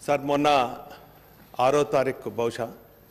Sir మొన్న ఆరో తారీఖు బహుశా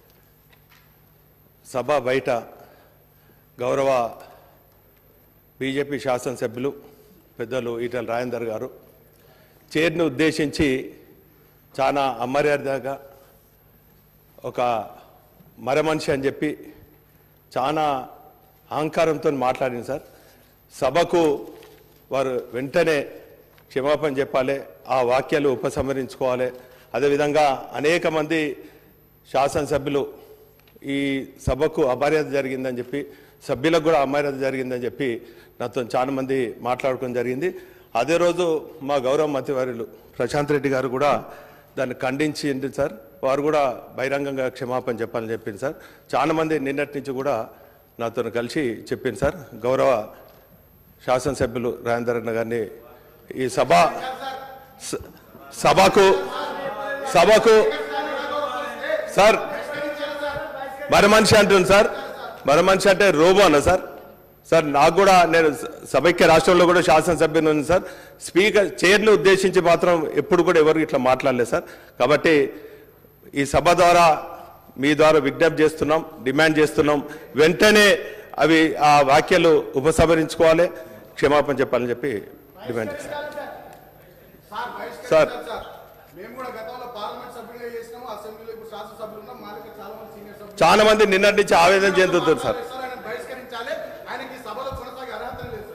సభ బయట గౌరవ బీజేపీ శాసనసభ్యులు పెద్దలు ఈటల రాజేందర్ గారు చైర్ను ఉద్దేశించి చాలా అమర్యాదగా ఒక మరమనిషి అని చెప్పి చాలా అహంకారంతో మాట్లాడింది సార్ సభకు వారు వెంటనే క్షమాపణ చెప్పాలి ఆ వాక్యాలు ఉపసంహరించుకోవాలి అదేవిధంగా అనేక మంది శాసనసభ్యులు ఈ సభకు అమర్యాద జరిగిందని చెప్పి సభ్యులకు కూడా అమర్యాద జరిగిందని చెప్పి నాతో చాలా మంది మాట్లాడుకోవడం జరిగింది అదే రోజు మా గౌరవ మంత్రివర్యులు ప్రశాంత్ రెడ్డి గారు కూడా దాన్ని ఖండించింది సార్ వారు కూడా బహిరంగంగా క్షమాపణ చెప్పాలని చెప్పింది సార్ చాలా మంది నిన్నటి నుంచి కూడా నాతో కలిసి చెప్పింది సార్ గౌరవ శాసనసభ్యులు రాజేందర్ అన్న గారిని ఈ సభ స- సభకు సభకు సార్ మరి మనిషి అంటుంది సార్ మరి మనిషి అంటే రోబో అన్న సార్ సార్ నాకు కూడా నేను స- సమైక్య రాష్ట్రంలో కూడా శాసనసభ్యుని ఉంది సార్ స్పీకర్ చైర్ను ఉద్దేశించి మాత్రం ఎప్పుడు కూడా ఎవరు ఇట్లా మాట్లాడలేదు సార్ కాబట్టి ఈ సభ ద్వారా మీ ద్వారా విజ్ఞప్తి చేస్తున్నాం డిమాండ్ చేస్తున్నాం వెంటనే అవి ఆ వాక్యాలు ఉపసంహరించుకోవాలి క్షమాపణ చెప్పాలని చెప్పి డిమాండ్ చేస్తాం సార్ బహిష్కరించాలి సార్. సార్ మేము కూడా గతంలో పార్లమెంట్ సభ్యులుగా చేసినాము అసెంబ్లీలో ఇప్పుడు శాసనసభ్యులు ఉన్నాం మా దగ్గర చాలా మంది సీనియర్ సభ్యులు చాలా మంది నిన్నటి నుంచి ఆవేదన చెందుతున్నారు సార్ సార్ ఆయన బహిష్కరించాలి ఆయనకి ఈ సభలో కొనసాగే అర్హత లేదు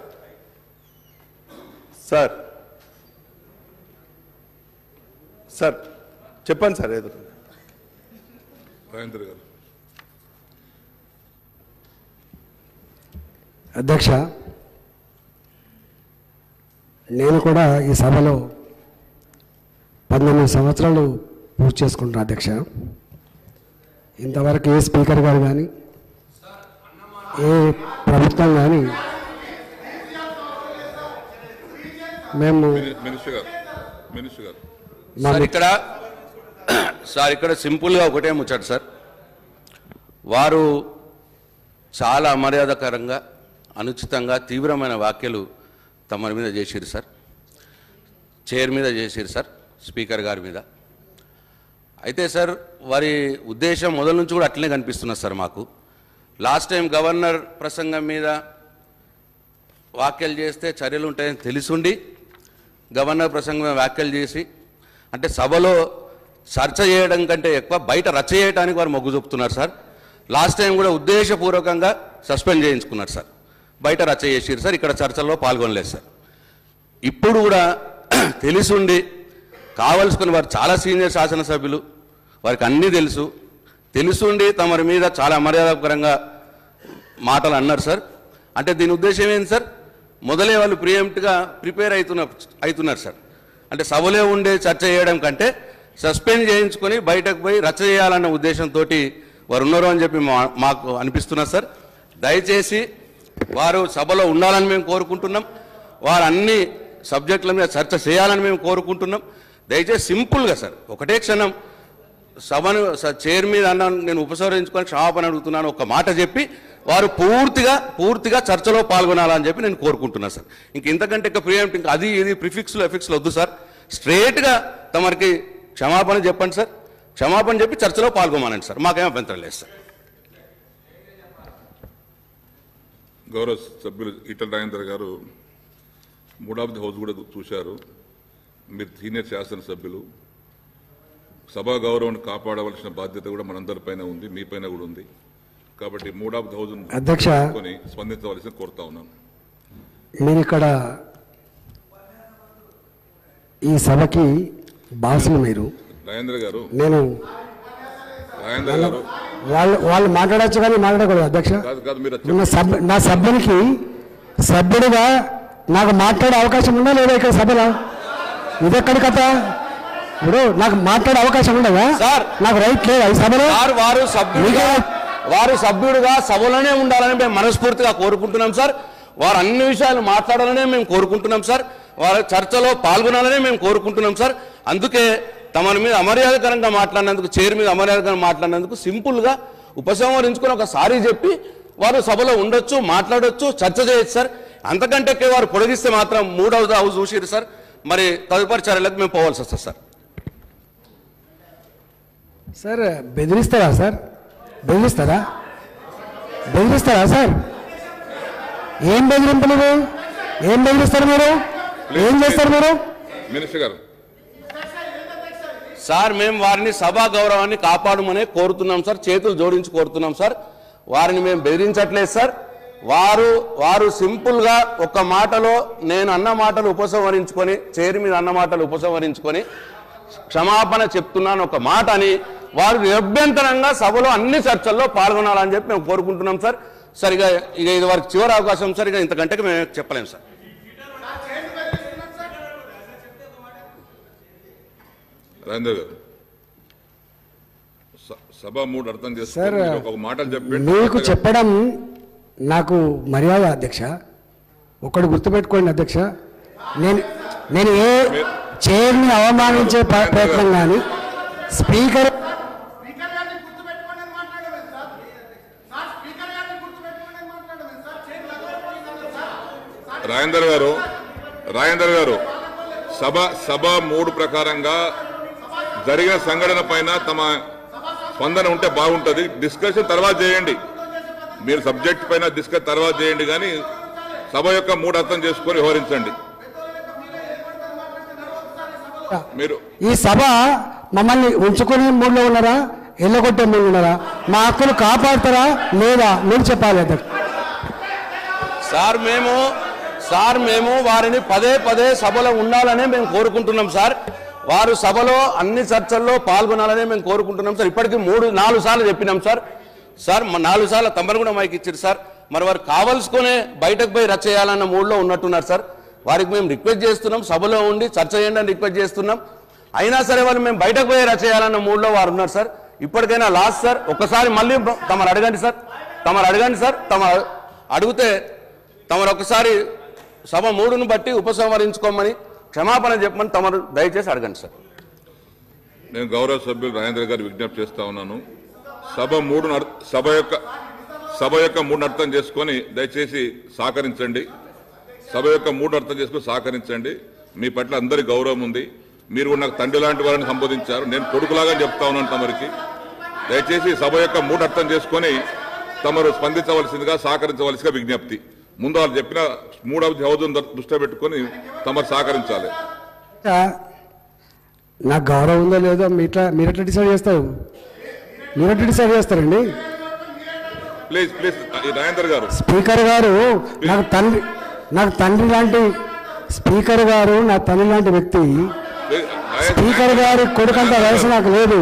సార్ సార్ సార్ చెప్పండి సార్ ఏదో రాజేంద్ర గారు అధ్యక్ష నేను కూడా ఈ సభలో పంతొమ్మిది సంవత్సరాలు పూర్తి చేసుకుంటున్నా అధ్యక్ష ఇంతవరకు ఏ స్పీకర్ గారు కానీ ఏ ప్రభుత్వం కానీ మేము మిని- మినిస్టర్ గారు మినిస్టర్ గారు మా సార్ ఇక్కడ సార్ ఇక్కడ సింపుల్గా ఒకటే ముచ్చట సార్ వారు చాలా అమర్యాదకరంగా అనుచితంగా తీవ్రమైన వ్యాఖ్యలు తమ మీద చేసిరు సార్ చైర్ మీద చేసిరు సార్ స్పీకర్ గారి మీద అయితే సార్ వారి ఉద్దేశం మొదల నుంచి కూడా అట్లనే కనిపిస్తున్నది సార్ మాకు లాస్ట్ టైం గవర్నర్ ప్రసంగం మీద వ్యాఖ్యలు చేస్తే చర్యలు ఉంటాయని తెలిసుండి గవర్నర్ ప్రసంగం మీద వ్యాఖ్యలు చేసి అంటే సభలో చర్చ చేయడం కంటే ఎక్కువ బయట రచ్చ చేయడానికి వారు మొగ్గు చూపుతున్నారు సార్ లాస్ట్ టైం కూడా ఉద్దేశపూర్వకంగా సస్పెండ్ చేయించుకున్నారు సార్ బయట రచ్చ చేసిరు సార్ ఇక్కడ చర్చల్లో పాల్గొనలేదు సార్ ఇప్పుడు కూడా తెలిసుండి కావలసుకుని వారు చాలా సీనియర్ శాసనసభ్యులు వారికి అన్నీ తెలుసు తెలుసుండి తమరి మీద చాలా అమర్యాదకరంగా మాటలు అన్నారు సార్ అంటే దీని ఉద్దేశం ఏంటి సార్ మొదలే వాళ్ళు ప్రియంప్ట్గా ప్రిపేర్ అవుతున్న అవుతున్నారు సార్ అంటే సభలో ఉండే చర్చ చేయడం కంటే సస్పెండ్ చేయించుకొని బయటకు పోయి రచ్చ చేయాలన్న ఉద్దేశంతో వారు ఉన్నారు అని చెప్పి మా- మాకు అనిపిస్తున్నారు సార్ దయచేసి వారు సభలో ఉండాలని మేము కోరుకుంటున్నాం వారు అన్ని సబ్జెక్టుల మీద చర్చ చేయాలని మేము కోరుకుంటున్నాం దయచేసి సింపుల్గా సార్ ఒకటే క్షణం సభను స- చైర్ మీద అన్న నేను ఉపసంహరించుకొని క్షమాపణ అడుగుతున్నాను ఒక మాట చెప్పి వారు పూర్తిగా పూర్తిగా చర్చలో పాల్గొనాలని చెప్పి నేను కోరుకుంటున్నాను సార్ ఇంక ఇంతకంటే ఇంకా ప్రియంట్ ఇంకా అది ఇది ప్రిఫిక్స్లు ఎఫిక్స్లు వద్దు సార్ స్ట్రేట్గా తమరికి క్షమాపణ చెప్పండి సార్ క్షమాపణ చెప్పి చర్చలో పాల్గొమానండి సార్ మాకేం అభ్యంతరం లేదు సార్ గౌరవ సభ్యులు ఈటల రాజేంద్ర గారు మూడాబ్ది హౌస్ కూడా చూశారు మీరు సీనియర్ శాసనసభ్యులు సభా గౌరవాన్ని కాపాడవలసిన బాధ్యత కూడా మనందరిపైన ఉంది మీపైన కూడా ఉంది కాబట్టి మూడాబ్ది హౌస్ అధ్యక్ష. స్పందించవలసిన కోరుతా ఉన్నాను మీరు ఇక్కడ ఈ సభకి బాసులు మీరు రాజేంద్ర గారు నేను రాజేంద్ర గారు వాళ్ళు వాళ్ళు మాట్లాడచ్చు కానీ మాట్లాడకూడదు అధ్యక్ష కాదు కాదు మీరు ఇప్పుడు నా సభ్యు నా సభ్యునికి సభ్యుడిగా నాకు మాట్లాడే అవకాశం ఉందా లేదా ఇక్కడ సభలో ఇదెక్కడి కథ ఇప్పుడు నాకు మాట్లాడే అవకాశం ఉండదా సార్. నాకు రైట్ లేదా ఈ సభలో సార్ వారు సభ్యుడిగా వారు సభ్యుడిగా సభలోనే ఉండాలని మేము మనస్ఫూర్తిగా కోరుకుంటున్నాం సార్ వారు అన్ని విషయాలు మాట్లాడాలనే మేము కోరుకుంటున్నాం సార్ వారు చర్చలో పాల్గొనాలనే మేము కోరుకుంటున్నాం సార్ అందుకే తమని మీద అమర్యాదకరంగా మాట్లాడినందుకు చైర్ మీద అమర్యాదకరంగా మాట్లాడినందుకు సింపుల్గా ఉపసంహరించుకొని ఒక సారీ చెప్పి వారు సభలో ఉండొచ్చు మాట్లాడొచ్చు చర్చ చేయొచ్చు సార్ అంతకంటే ఎక్కువ వారు పొడిగిస్తే మాత్రం మూడవది హౌస్ చూసిరు సార్ మరి తదుపరి చర్యలకు మేము పోవాల్సి వస్తుంది సార్ సార్ బెదిరిస్తారా సార్ బెదిరిస్తారా బెదిరిస్తారా సార్ ఏం బెదిరింపులు ఇవి? ఏం బెదిరిస్తారు మీరు ఏం చేస్తారు మీరు మినిస్టర్ గారు సార్ మేము వారిని సభా గౌరవాన్ని కాపాడమనే కోరుతున్నాం సార్ చేతులు జోడించి కోరుతున్నాం సార్ వారిని మేము బెదిరించట్లేదు సార్ వారు వారు సింపుల్గా ఒక మాటలో నేను అన్న మాటలు ఉపసంహరించుకొని చైర్ మీద అన్న మాటలు ఉపసంహరించుకొని క్షమాపణ చెప్తున్నాను ఒక మాట అని వారు నిరభ్యంతరంగా సభలో అన్ని చర్చల్లో పాల్గొనాలని చెప్పి మేము కోరుకుంటున్నాం సార్ సరిగా ఇక ఇది వారికి చివరి అవకాశం సార్ ఇక ఇంతకంటే మేము చెప్పలేము సార్ రాజేందర్ గారు స- సభ మూడు అర్థం సార్, చేసుకొని మీరు ఒక మాటలు చెప్పండి మీకు చెప్పడం నాకు మర్యాద అధ్యక్ష ఒకటి గుర్తుపెట్టుకోండి అధ్యక్ష నేను నేను ఏ చైర్ని అవమానించే ప్ర- ప్రయత్నం కానీ స్పీకర్ స్పీకర్ గారిని గుర్తుపెట్టుకోండి అని మాట్లాడలేదు సార్ సార్ స్పీకర్ గారిని గుర్తుపెట్టుకోండి అని మాట్లాడలేదు సార్ చేతి లగ్గపోయిందన్నారు సార్ రాజేందర్ గారు రాజేందర్ గారు సభ సభ మూడు ప్రకారంగా జరిగిన సంఘటన పైన తమ స్పందన ఉంటే బాగుంటుంది డిస్కషన్ తర్వాత చేయండి మీరు సబ్జెక్ట్ పైన డిస్కస్ తర్వాత చేయండి కానీ సభ యొక్క మూడు అర్థం చేసుకొని వ్యవహరించండి మీరు ఈ సభ మమ్మల్ని ఉంచుకునే మూడ్లో ఉన్నారా ఎల్లగొట్టే మూడు ఉన్నారా మా హక్కులు కాపాడతారా లేదా మీరు చెప్పాలి అధ్యక్ష సార్ మేము సార్ మేము వారిని పదే పదే సభలో ఉండాలనే మేము కోరుకుంటున్నాం సార్ వారు సభలో అన్ని చర్చల్లో పాల్గొనాలనే మేము కోరుకుంటున్నాం సార్ ఇప్పటికీ మూడు నాలుగు సార్లు చెప్పినాం సార్ సార్ మా నాలుగు సార్లు తమరు కూడా మైక్ ఇచ్చారు సార్ మరి వారు కావాల్సుకునే బయటకు పోయి రచ చేయాలన్న మూడ్లో ఉన్నట్టున్నారు సార్ వారికి మేము రిక్వెస్ట్ చేస్తున్నాం సభలో ఉండి చర్చ చేయండి అని రిక్వెస్ట్ చేస్తున్నాం అయినా సరే వాళ్ళు మేము బయటకు పోయి రచ చేయాలన్న మూడ్లో వారు ఉన్నారు సార్ ఇప్పటికైనా లాస్ట్ సార్ ఒక్కసారి మళ్ళీ తమరు అడగండి సార్ తమరు అడగండి సార్ తమ అడిగితే తమరు ఒకసారి సభ మూడును బట్టి ఉపసంహరించుకోమని క్షమాపణ చెప్పమని తమరు దయచేసి అడగండి సార్ నేను గౌరవ సభ్యులు రాజేంద్ర గారు విజ్ఞప్తి చేస్తా ఉన్నాను సభ మూడు సభ యొక్క సభ యొక్క మూడు అర్థం చేసుకొని దయచేసి సహకరించండి సభ యొక్క మూడు అర్థం చేసుకొని సహకరించండి మీ పట్ల అందరి గౌరవం ఉంది మీరు కూడా నాకు తండ్రి లాంటి వారిని సంబోధించారు నేను కొడుకులాగా చెప్తా ఉన్నాను తమరికి దయచేసి సభ యొక్క మూడు అర్థం చేసుకొని తమరు స్పందించవలసిందిగా సహకరించవలసిగా విజ్ఞప్తి ముందు వాళ్ళు చెప్పిన మూడవ హౌజును దృష్టిలో పెట్టుకొని తమరు సహకరించాలి నాకు గౌరవం ఉందో లేదో మీ ఇట్లా మీరు ఎట్లా డిసైడ్ చేస్తారు మీరు ఎట్లా డిసైడ్ చేస్తారండి ప్లీజ్ ప్లీజ్ రాజేందర్ గారు స్పీకర్ గారు నాకు తండ్రి నాకు తండ్రి లాంటి స్పీకర్ గారు నా తండ్రి లాంటి వ్యక్తి ప్లీజ్, రాజేంద్ర- స్పీకర్ గారి కొడుకంత వయసు నాకు లేదు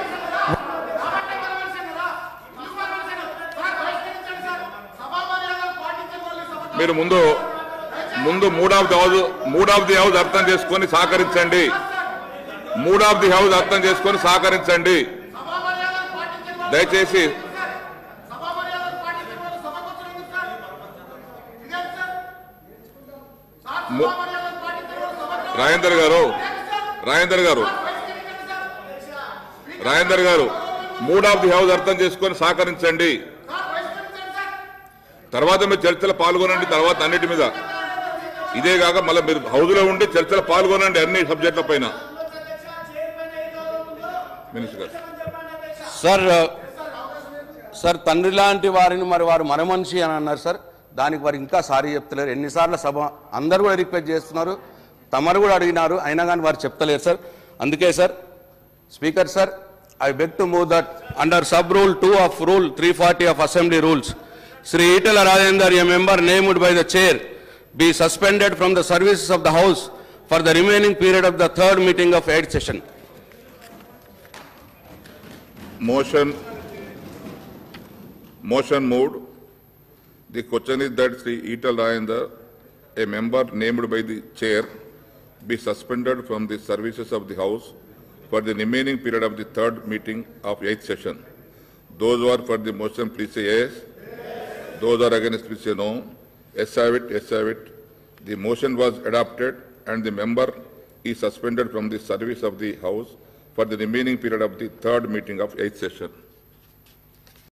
సభా మర్యాదలు పాటించని వాళ్ళు సభ మీరు ముందు ముందు మూడాబ్ది హౌజ్ మూడాబ్ది హౌజ్ అర్థం చేసుకొని సహకరించండి మూడాబ్ది హౌజ్ అర్థం చేసుకొని సహకరించండి సభా మర్యాదలు పాటించని వాళ్ళు దయచేసి సభా మర్యాదలు పాటించని వాళ్ళు సభకు వచ్చినందుకు సార్ ఇదేంటి సార్ సార్ ము- సభా మర్యాదలు పాటించని వాళ్ళు సభకు రాజేందర్ గారు రాజేందర్ గారు రాజేందర్ గారు మూడాబ్ది హౌజ్ అర్థం చేసుకొని సహకరించండి తర్వాత మీరు చర్చలో పాల్గొనండి తర్వాత అన్నిటి మీద ఇదే కాక మళ్ళీ మీరు హౌజ్లో ఉండి చర్చలో పాల్గొనండి అన్ని సబ్జెక్టుల పైన మినిస్టర్ గారు సార్ సార్ తండ్రి లాంటి వారిని మరి వారు మన మనిషి అని అన్నారు సార్ దానికి వారు ఇంకా సారీ చెప్తలేరు ఎన్నిసార్లు సభ అందరూ కూడా రిక్వెస్ట్ చేస్తున్నారు తమరు కూడా అడిగినారు అయినా కానీ వారు చెప్తలేరు సార్ అందుకే sir speaker sir I beg to move that under sub rule two of rule three forty of assembly rules Shri Etala Rajender a member named by the chair be suspended from the services of the House for the remaining period of the third meeting of eighth session. Motion, motion moved. The question is that Sri Etal Rajendra, a member named by the chair, be suspended from the services of the House for the remaining period of the third meeting of eighth session. Those who are for the motion, please say yes. Those are against, please say no. Yes, have it, yes, have it. The motion was adopted and the member is suspended from the service of the House for the remaining period of the third meeting of eighth session.